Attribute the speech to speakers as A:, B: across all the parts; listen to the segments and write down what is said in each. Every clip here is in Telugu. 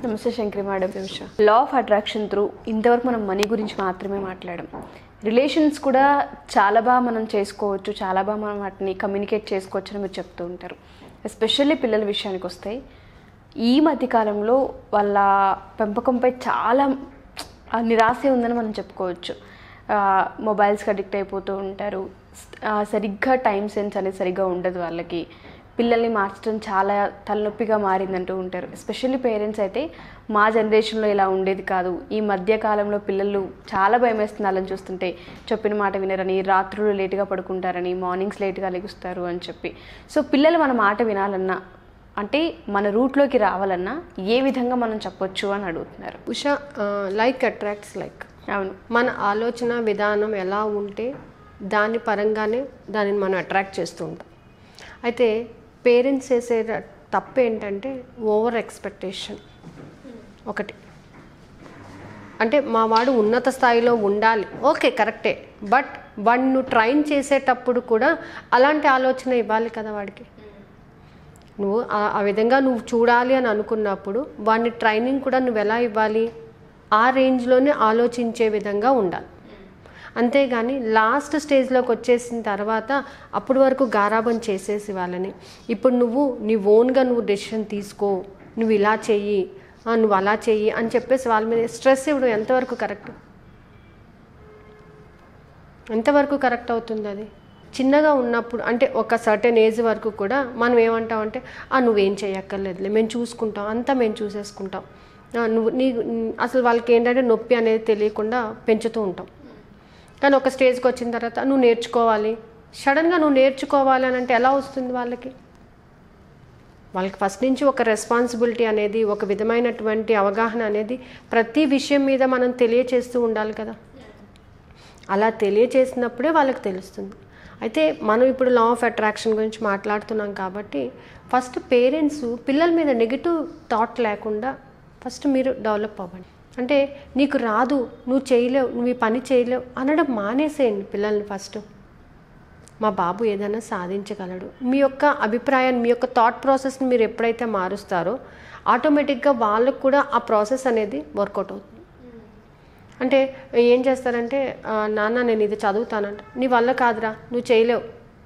A: నమస్తే Shankari madam law of attraction through ఇంతవరకు మనం మనీ గురించి మాత్రమే మాట్లాడాం రిలేషన్స్ కూడా చాలా బాగా మనం చేసుకోవచ్చు చాలా బాగా మనం వాటిని కమ్యూనికేట్ చేసుకోవచ్చు అని మీరు చెప్తూ ఉంటారు ఎస్పెషల్లీ పిల్లల విషయానికి వస్తే ఈ మధ్య కాలంలో వాళ్ళ పెంపకంపై చాలా ఆ, నిరాశ ఉందని మనం చెప్పుకోవచ్చు ఆ, మొబైల్స్కి అడిక్ట్ అయిపోతూ ఉంటారు ఆ, సరిగ్గా టైం సెన్స్ అనేది సరిగ్గా ఉండదు వాళ్ళకి పిల్లల్ని మార్చడం చాలా తలనొప్పిగా మారిందంటూ ఉంటారు ఎస్పెషల్లీ పేరెంట్స్ అయితే మా జనరేషన్లో ఇలా ఉండేది కాదు ఈ మధ్య కాలంలో పిల్లలు చాలా భయం వేస్తుంది వాళ్ళని చూస్తుంటే చెప్పిన మాట వినరని రాత్రులు లేటుగా పడుకుంటారని మార్నింగ్స్ లేట్గా లెగుస్తారు అని చెప్పి సో పిల్లలు మన మాట వినాలన్నా అంటే మన రూట్లోకి రావాలన్నా ఏ విధంగా మనం చెప్పొచ్చు అని అడుగుతున్నారు
B: ఉషా లైక్ అట్రాక్ట్స్ లైక్
A: అవును
B: మన ఆలోచన విధానం ఎలా ఉంటే దాని పరంగానే దానిని మనం అట్రాక్ట్ చేస్తూ ఉంటాం అయితే పేరెంట్స్ చేసే ర- తప్పు ఏంటంటే ఓవర్ ఎక్స్పెక్టేషన్ ఒకటి అంటే మా వాడు ఉన్నత స్థాయిలో ఉండాలి ఓకే కరెక్టే బట్ వాడిని నువ్వు ట్రైన్ చేసేటప్పుడు కూడా అలాంటి ఆలోచన ఇవ్వాలి కదా వాడికి నువ్వు ఆ- ఆ విధంగా నువ్వు చూడాలి అని అనుకున్నప్పుడు వాడిని ట్రైనింగ్ కూడా నువ్వు ఎలా ఇవ్వాలి ఆ రేంజ్లోనే ఆలోచించే విధంగా ఉండాలి అంతేగాని లాస్ట్ స్టేజ్లోకి వచ్చేసిన తర్వాత అప్పటి వరకు గారాబం చేసేసి వాళ్ళని ఇప్పుడు నువ్వు నీ ఓన్గా నువ్వు డెసిషన్ తీసుకో నువ్వు ఇలా చెయ్యి ఆ, నువ్వు అలా చెయ్యి అని చెప్పేసి వాళ్ళ మీద స్ట్రెస్ ఇవ్వడం ఎంతవరకు కరెక్ట్ ఎంతవరకు కరెక్ట్ అవుతుంది అది చిన్నగా ఉన్నప్పుడు అంటే ఒక సర్టెన్ ఏజ్ వరకు కూడా మనం ఏమంటామంటే ఆ నువ్వేం చేయక్కర్లేదులే మేము చూసుకుంటాం అంతా మేము చూసేసుకుంటాం ఆ, నువ్వు నీ అసలు వాళ్ళకి ఏంటంటే నొప్పి అనేది తెలియకుండా పెంచుతూ ఉంటాం కానీ ఒక స్టేజ్కి వచ్చిన తర్వాత నువ్వు నేర్చుకోవాలి సడన్గా నువ్వు నేర్చుకోవాలి అని అంటే ఎలా వస్తుంది వాళ్ళకి వాళ్ళకి ఫస్ట్ నుంచి ఒక రెస్పాన్సిబిలిటీ అనేది ఒక విధమైనటువంటి అవగాహన అనేది ప్రతి విషయం మీద మనం తెలియచేస్తూ ఉండాలి కదా అలా తెలియచేసినప్పుడే వాళ్ళకి తెలుస్తుంది అయితే మనం ఇప్పుడు లా ఆఫ్ అట్రాక్షన్ గురించి మాట్లాడుతున్నాం కాబట్టి ఫస్ట్ పేరెంట్స్ పిల్లల మీద నెగిటివ్ థాట్ లేకుండా ఫస్ట్ మీరు డెవలప్ అవ్వండి అంటే నీకు రాదు నువ్వు చేయలేవు నువ్వు ఈ పని చేయలేవు అనడం మానేసేయండి పిల్లల్ని ఫస్ట్ మా బాబు ఏదైనా సాధించగలడు మీ యొక్క అభిప్రాయాన్ని మీ యొక్క థాట్ ప్రాసెస్ని మీరు ఎప్పుడైతే మారుస్తారో ఆటోమేటిక్గా వాళ్ళకు కూడా ఆ ప్రాసెస్ అనేది వర్కౌట్ అవుతుంది అంటే ఏం చేస్తారంటే "ఆ, నాన్న నేను ఇది చదువుతానంట నీ వల్ల కాదురా నువ్వు చేయలేవు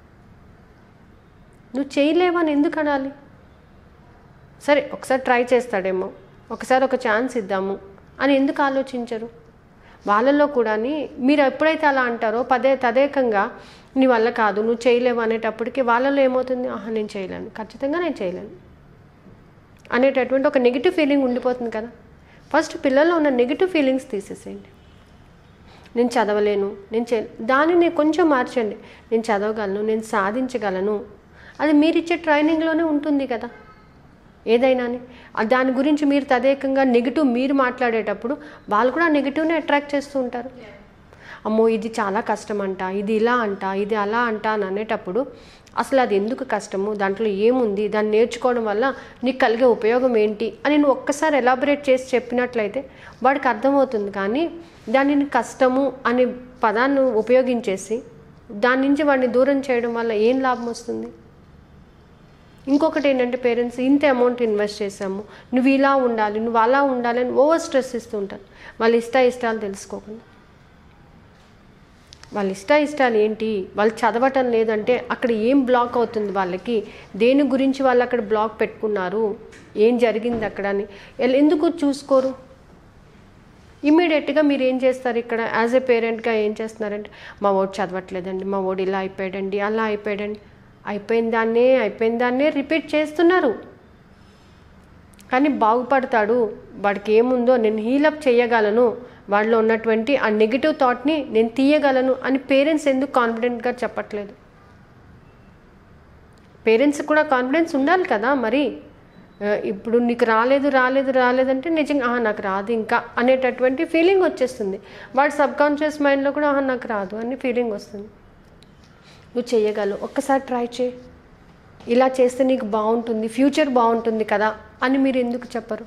B: నువ్వు చేయలేవని ఎందుకు అనాలి సరే ఒకసారి ట్రై చేస్తాడేమో ఒకసారి ఒక ఛాన్స్ ఇద్దాము అని ఎందుకు ఆలోచించరు వాళ్ళల్లో కూడా మీరు ఎప్పుడైతే అలా అంటారో పదే తదేకంగా నీ వల్ల కాదు నువ్వు చేయలేవు అనేటప్పటికి వాళ్ళలో ఏమవుతుంది ఆహా నేను చేయలేను ఖచ్చితంగా నేను చేయలేను అనేటటువంటి ఒక నెగిటివ్ ఫీలింగ్ ఉండిపోతుంది కదా ఫస్ట్ పిల్లల్లో ఉన్న నెగిటివ్ ఫీలింగ్స్ తీసేసేయండి నేను చదవలేను నేను చే దానిని కొంచెం మార్చండి నేను చదవగలను నేను సాధించగలను అది మీరు ఇచ్చే ట్రైనింగ్లోనే ఉంటుంది కదా ఏదైనాని ఆ దాని గురించి మీరు తదేకంగా నెగిటివ్ మీరు మాట్లాడేటప్పుడు వాళ్ళు కూడా నెగిటివ్ని అట్రాక్ట్ చేస్తూ ఉంటారు అమ్మో ఇది చాలా కష్టం అంట ఇది ఇలా అంట ఇది అలా అంట అని అనేటప్పుడు అసలు అది ఎందుకు కష్టము దాంట్లో ఏముంది దాన్ని నేర్చుకోవడం వల్ల నీకు కలిగే ఉపయోగం ఏంటి అని నువ్వు ఒక్కసారి ఎలాబరేట్ చేసి చెప్పినట్లయితే వాడికి అర్థమవుతుంది కానీ దానిని కష్టము అనే పదాన్ని ఉపయోగించేసి దాని నుంచి వాడిని దూరం చేయడం వల్ల ఏం లాభం వస్తుంది ఇంకొకటి ఏంటంటే పేరెంట్స్ ఇంత అమౌంట్ ఇన్వెస్ట్ చేసాము నువ్వు ఇలా ఉండాలి నువ్వు అలా ఉండాలి అని ఓవర్ స్ట్రెస్ ఇస్తూ ఉంటారు వాళ్ళ ఇష్ట ఇష్టాలు తెలుసుకోకుండా వాళ్ళ ఇష్ట ఇష్టాలు ఏంటి వాళ్ళు చదవటం లేదంటే అక్కడ ఏం బ్లాక్ అవుతుంది వాళ్ళకి దేని గురించి వాళ్ళు అక్కడ బ్లాక్ పెట్టుకున్నారు ఏం జరిగింది అక్కడ అని ఎల్- ఎందుకు చూసుకోరు ఇమీడియట్గా మీరు ఏం చేస్తారు ఇక్కడ యాజ్ ఏ పేరెంట్గా ఏం చేస్తున్నారంటే మా ఓడి చదవట్లేదండి మా ఓడి ఇలా అయిపోయాడండి అలా అయిపోయాడండి అయిపోయిన దాన్నే అయిపోయిన దాన్నే రిపీట్ చేస్తున్నారు కానీ బాగుపడతాడు వాడికి ఏముందో నేను హీలప్ చేయగలను వాడిలో ఉన్నటువంటి ఆ నెగిటివ్ థాట్ని నేను తీయగలను అని పేరెంట్స్ ఎందుకు కాన్ఫిడెంట్గా చెప్పట్లేదు పేరెంట్స్ కూడా కాన్ఫిడెన్స్ ఉండాలి కదా మరి ఆ, ఇప్పుడు నీకు రాలేదు రాలేదు రాలేదంటే నిజంగా "ఆహా, నాకు రాదు ఇంకా అనేటటువంటి ఫీలింగ్ వచ్చేస్తుంది వాడి సబ్ కాన్షియస్ మైండ్లో కూడా "ఆహా, నాకు రాదు అని ఫీలింగ్ వస్తుంది నువ్వు చేయగలవు ఒక్కసారి ట్రై చేయి ఇలా చేస్తే నీకు బాగుంటుంది ఫ్యూచర్ బాగుంటుంది కదా అని మీరు ఎందుకు చెప్పరు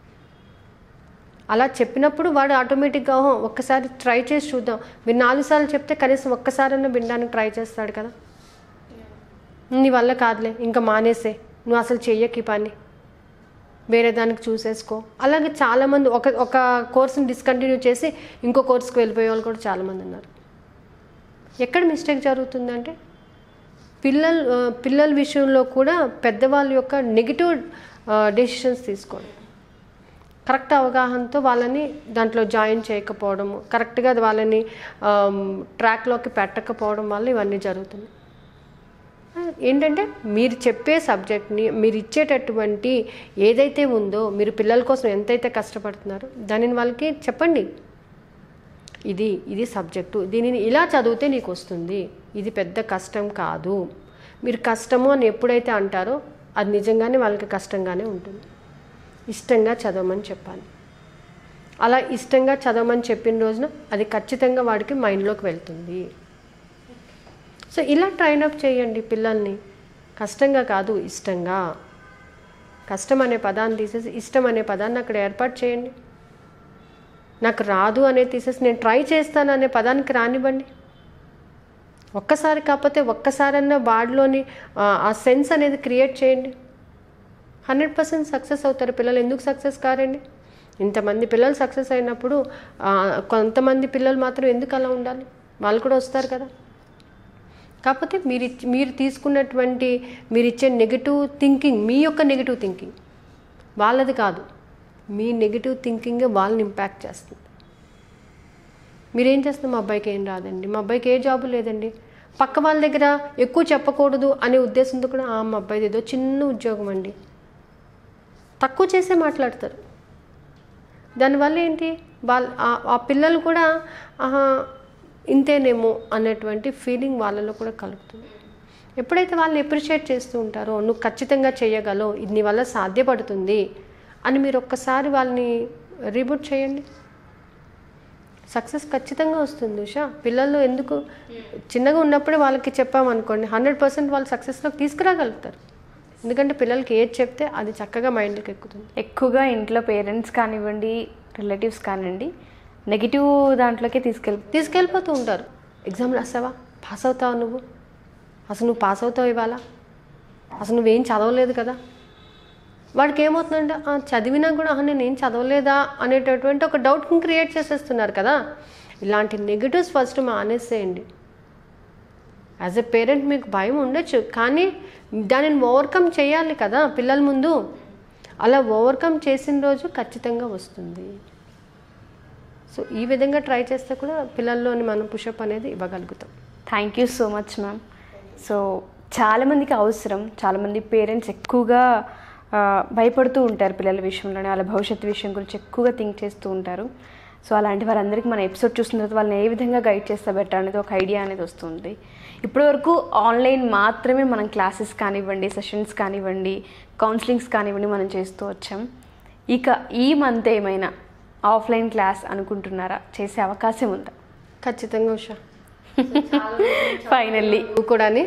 B: అలా చెప్పినప్పుడు వాడు ఆటోమేటిక్గా "ఓహో, ఒక్కసారి ట్రై చేసి చూద్దాం మీరు నాలుగు సార్లు చెప్తే కనీసం ఒక్కసారైనా వినడానికి ట్రై చేస్తాడు కదా నీ వల్ల కాదులే ఇంకా మానేసే నువ్వు అసలు చెయ్యకి ఈ పని వేరే దానికి చూసేసుకో అలాగే చాలామంది ఒక ఒక కోర్స్ని డిస్కంటిన్యూ చేసి ఇంకో కోర్స్కి వెళ్ళిపోయే వాళ్ళు కూడా చాలామంది ఉన్నారు ఎక్కడ మిస్టేక్ జరుగుతుందంటే పిల్లలు ఆ, పిల్లల విషయంలో కూడా పెద్దవాళ్ళ యొక్క నెగిటివ్ డెసిషన్స్ తీసుకోవడం కరెక్ట్ అవగాహనతో వాళ్ళని దాంట్లో జాయిన్ చేయకపోవడము కరెక్ట్గా వాళ్ళని ట్రాక్లోకి పెట్టకపోవడం వల్ల ఇవన్నీ జరుగుతుంది ఆ, ఏంటంటే మీరు చెప్పే సబ్జెక్ట్ని మీరు ఇచ్చేటటువంటి ఏదైతే ఉందో మీరు పిల్లల కోసం ఎంతైతే కష్టపడుతున్నారో దానిని వాళ్ళకి చెప్పండి ఇది ఇది సబ్జెక్టు దీనిని ఇలా చదివితే నీకు వస్తుంది ఇది పెద్ద కష్టం కాదు మీరు కష్టము అని ఎప్పుడైతే అంటారో అది నిజంగానే వాళ్ళకి కష్టంగానే ఉంటుంది ఇష్టంగా చదవమని చెప్పాలి అలా ఇష్టంగా చదవమని చెప్పిన రోజున అది ఖచ్చితంగా వాడికి మైండ్లోకి వెళ్తుంది సో ఇలా ట్రైన్ అప్ చేయండి పిల్లల్ని కష్టంగా కాదు ఇష్టంగా కష్టం అనే పదాన్ని తీసేసి ఇష్టం అనే పదాన్ని అక్కడ ఏర్పాటు చేయండి నాకు రాదు అనేది తీసేసి నేను ట్రై చేస్తాను అనే పదానికి రానివ్వండి ఒక్కసారి కాకపోతే ఒక్కసారన్నా వాడిలోని ఆ, ఆ సెన్స్ అనేది క్రియేట్ చేయండి హండ్రెడ్ పర్సెంట్ సక్సెస్ అవుతారు పిల్లలు ఎందుకు సక్సెస్ కారండి ఇంతమంది పిల్లలు సక్సెస్ అయినప్పుడు ఆ, కొంతమంది పిల్లలు మాత్రం ఎందుకు అలా ఉండాలి వాళ్ళు కూడా వస్తారు కదా కాకపోతే మీరు ఇచ్- మీరు తీసుకున్నటువంటి మీరు ఇచ్చే నెగిటివ్ థింకింగ్ మీ యొక్క నెగిటివ్ థింకింగ్ వాళ్ళది కాదు మీ నెగిటివ్ థింకింగ్ వాళ్ళని ఇంపాక్ట్ చేస్తుంది మీరేం చేస్తున్నారు మా అబ్బాయికి ఏం రాదండి మా అబ్బాయికి ఏ జాబు లేదండి పక్క వాళ్ళ దగ్గర ఎక్కువ చెప్పకూడదు అనే ఉద్దేశంతో కూడా "ఆ, మా అబ్బాయిది ఏదో చిన్న ఉద్యోగం అండి తక్కువ చేసే మాట్లాడతారు దానివల్ల ఏంటి వాళ్ళ ఆ- ఆ పిల్లలు కూడా ఆహా ఇంతేనేమో అనేటువంటి ఫీలింగ్ వాళ్ళలో కూడా కలుగుతుంది ఎప్పుడైతే వాళ్ళని ఎప్రిషియేట్ చేస్తూ ఉంటారో నువ్వు ఖచ్చితంగా చేయగలవు ఇది నీ వల్ల సాధ్యపడుతుంది అని మీరు ఒక్కసారి వాళ్ళని రీబూట్ చేయండి సక్సెస్ ఖచ్చితంగా వస్తుంది ఉషా పిల్లలు ఎందుకు చిన్నగా ఉన్నప్పుడే వాళ్ళకి చెప్పామనుకోండి హండ్రెడ్ పర్సెంట్ వాళ్ళు సక్సెస్లోకి తీసుకురాగలుగుతారు ఎందుకంటే పిల్లలకి ఏది చెప్తే అది చక్కగా మైండ్కి ఎక్కుతుంది
A: ఎక్కువగా ఇంట్లో పేరెంట్స్ కానివ్వండి రిలేటివ్స్ కానివ్వండి నెగిటివ్ దాంట్లోకి తీసుకెళ్ళి
B: తీసుకెళ్ళిపోతూ ఉంటారు ఎగ్జామ్ రాసావా పాస్ అవుతావా నువ్వు అసలు నువ్వు పాస్ అవుతావు ఇవాళ అసలు నువ్వేం చదవలేదు కదా వాడికి ఏమవుతుందంటే "ఆ, చదివినా కూడా "ఆహా, నేను ఏం చదవలేదా అనేటటువంటి ఒక డౌట్ని క్రియేట్ చేసేస్తున్నారు కదా ఇలాంటి నెగిటివ్స్ ఫస్ట్ మానేసేయండి యాజ్ ఎ పేరెంట్ మీకు భయం ఉండొచ్చు కానీ దానిని ఓవర్కమ్ చేయాలి కదా పిల్లల ముందు అలా ఓవర్కమ్ చేసిన రోజు ఖచ్చితంగా వస్తుంది సో ఈ విధంగా ట్రై చేస్తే కూడా పిల్లల్లోని మనం పుషప్ అనేది ఇవ్వగలుగుతాం
A: thank you so much ma'am so చాలామందికి అవసరం చాలామంది పేరెంట్స్ ఎక్కువగా ఆ, భయపడుతూ ఉంటారు పిల్లల విషయంలోనే వాళ్ళ భవిష్యత్తు విషయం గురించి ఎక్కువగా థింక్ చేస్తూ ఉంటారు సో అలాంటి వారందరికీ మన ఎపిసోడ్ చూసిన తర్వాత వాళ్ళని ఏ విధంగా గైడ్ చేస్తే బెటర్ అనేది ఒక ఐడియా అనేది వస్తుంది ఇప్పటివరకు ఆన్లైన్ మాత్రమే మనం క్లాసెస్ కానివ్వండి సెషన్స్ కానివ్వండి కౌన్సిలింగ్స్ కానివ్వండి మనం చేస్తూ వచ్చాం ఇక ఈ మంత్ ఏమైనా ఆఫ్లైన్ క్లాస్ అనుకుంటున్నారా చేసే అవకాశం ఉందా
B: ఖచ్చితంగా ఉషా
A: ఫైనల్లీ
B: నువ్వు కూడాని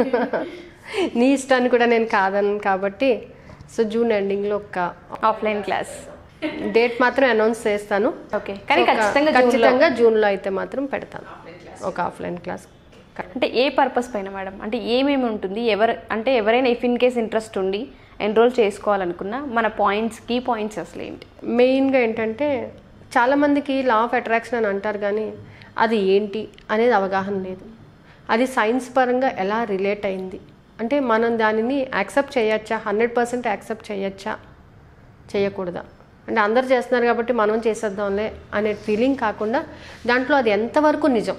B: నీ ఇష్టాన్ని కూడా నేను కాదను కాబట్టి సో జూన్ ఎండింగ్లో ఒక
A: ఆఫ్లైన్ క్లాస్
B: డేట్ మాత్రం అనౌన్స్ చేస్తాను
A: ఓకే కానీ
B: ఒక-
A: ఖచ్చితంగా జూన్లో
B: ఖచ్చితంగా జూన్లో అయితే మాత్రం పెడతాను ఒక ఆఫ్లైన్ క్లాస్
A: అంటే ఏ పర్పస్ పైన మేడం అంటే ఏమేమి ఉంటుంది ఎవరు అంటే ఎవరైనా ఇఫ్ ఇన్ కేస్ ఇంట్రెస్ట్ ఉండి ఎన్రోల్ చేసుకోవాలనుకున్నా మన పాయింట్స్ కీ పాయింట్స్ అసలు ఏంటి
B: మెయిన్గా ఏంటంటే చాలామందికి లా ఆఫ్ అట్రాక్షన్ అని అంటారు కానీ అది ఏంటి అనేది అవగాహన లేదు అది సైన్స్ పరంగా ఎలా రిలేట్ అయింది అంటే మనం దానిని యాక్సెప్ట్ చేయొచ్చా హండ్రెడ్ పర్సెంట్ యాక్సెప్ట్ చేయొచ్చా చేయకూడదా అంటే అందరు చేస్తున్నారు కాబట్టి మనం చేసేద్దాంలే అనే ఫీలింగ్ కాకుండా దాంట్లో అది ఎంతవరకు నిజం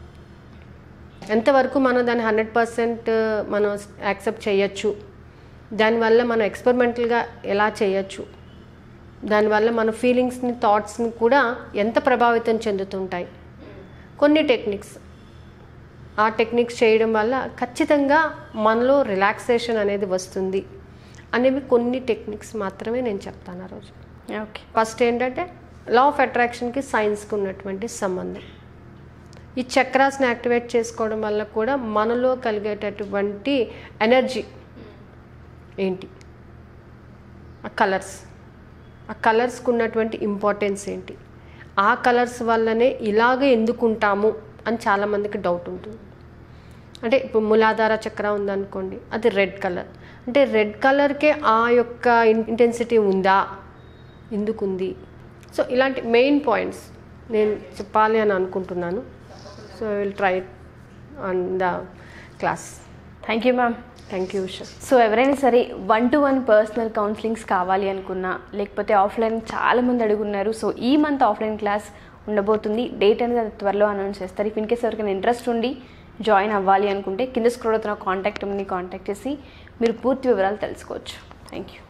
B: ఎంతవరకు మనం దాన్ని హండ్రెడ్ పర్సెంట్ మనం యాక్సెప్ట్ చేయొచ్చు దానివల్ల మనం ఎక్స్పెరిమెంటల్గా ఎలా చేయొచ్చు దానివల్ల మన ఫీలింగ్స్ని థాట్స్ని కూడా ఎంత ప్రభావితం చెందుతుంటాయి కొన్ని టెక్నిక్స్ ఆ టెక్నిక్స్ చేయడం వల్ల ఖచ్చితంగా మనలో రిలాక్సేషన్ అనేది వస్తుంది అనేవి కొన్ని టెక్నిక్స్ మాత్రమే నేను చెప్తాను ఆ రోజు
A: ఓకే
B: ఫస్ట్ ఏంటంటే లా ఆఫ్ అట్రాక్షన్కి సైన్స్కి ఉన్నటువంటి సంబంధం ఈ చక్రాస్ని యాక్టివేట్ చేసుకోవడం వల్ల కూడా మనలో కలిగేటటువంటి ఎనర్జీ ఏంటి ఆ కలర్స్ ఆ కలర్స్కి ఉన్నటువంటి ఇంపార్టెన్స్ ఏంటి ఆ కలర్స్ వల్లనే ఇలాగే ఎందుకుంటాము అని చాలామందికి డౌట్ ఉంటుంది అంటే ఇప్పుడు మూలాధార చక్రం ఉందనుకోండి అది రెడ్ కలర్ అంటే రెడ్ కలర్కే ఆ యొక్క ఇంటెన్సిటీ ఉందా ఎందుకుంది సో ఇలాంటి మెయిన్ పాయింట్స్ నేను చెప్పాలి అని అనుకుంటున్నాను so will try on the class
A: thank you ma'am
B: thank you Usha
A: so ఎవరైనా సరే one to one personal counsellings కావాలి అనుకున్నా లేకపోతే ఆఫ్లైన్ చాలా మంది అడుగున్నారు సో ఈ మంత్ ఆఫ్లైన్ క్లాస్ ఉండబోతుంది డేట్ అనేది అది త్వరలో అనౌన్స్ చేస్తారు ఇఫ్ ఇన్ కేస్ ఎవరికైనా ఇంట్రెస్ట్ ఉండి జాయిన్ అవ్వాలి అనుకుంటే కింద స్క్రోల్ అవుతున్న కాంటాక్ట్ నెంబర్ని కాంటాక్ట్ చేసి మీరు పూర్తి వివరాలు తెలుసుకోవచ్చు థ్యాంక్ యూ